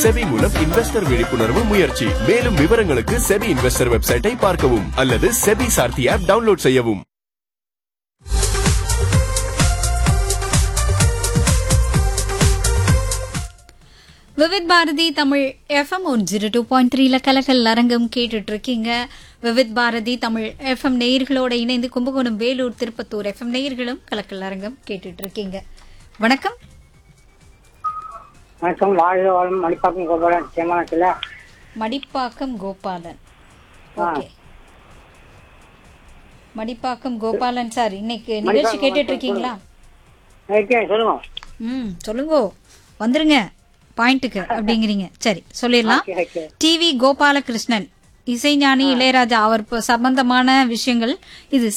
SEBI மூலம் investor விழிப்புணர்வு முயற்சி மேலும் விவரங்களுக்கு செபி இன்வெஸ்டர் வெப்சைட்டை பார்க்கவும் அல்லது செபி சார்த்தி ஆப் டவுன்லோட் செய்யவும் Vividh Bharati Tamil FM one zero two point த்ரீல கலக்கல் அரங்கம் கேட்டுட்டு இருக்கீங்க விவித் பாரதி தமிழ் எஃப்எம் நேயர்களோட இணைந்து கும்பகோணம் வேலூர் திருப்பத்தூர் எஃப்எம் நேயர்களும் கலக்கல் அரங்கம் கேட்டுட்டு இருக்கீங்க வணக்கம் வணக்கம் வாழ்க வாழும் மணிப்பாக்கம் கோபாலன் சேமானத்தில் மடிப்பாக்கம் கோபாலன் ஓகே மடிப்பாக்கம் கோபாலன் சார் இன்னைக்கு நிகழ்ச்சி கேட்டுட்டு இருக்கீங்களா ஓகே சொல்லுங்க ம் சொல்லுங்க வந்துருங்க பாயிண்ட்டுக்கு அப்படிங்கிறீங்க சரி சொல்லிடலாம் ஓகே ஓகே டிவி கோபாலகிருஷ்ணன் இசைஞானி இளையராஜா அவர் ப- சம்பந்தமான விஷயங்கள் இது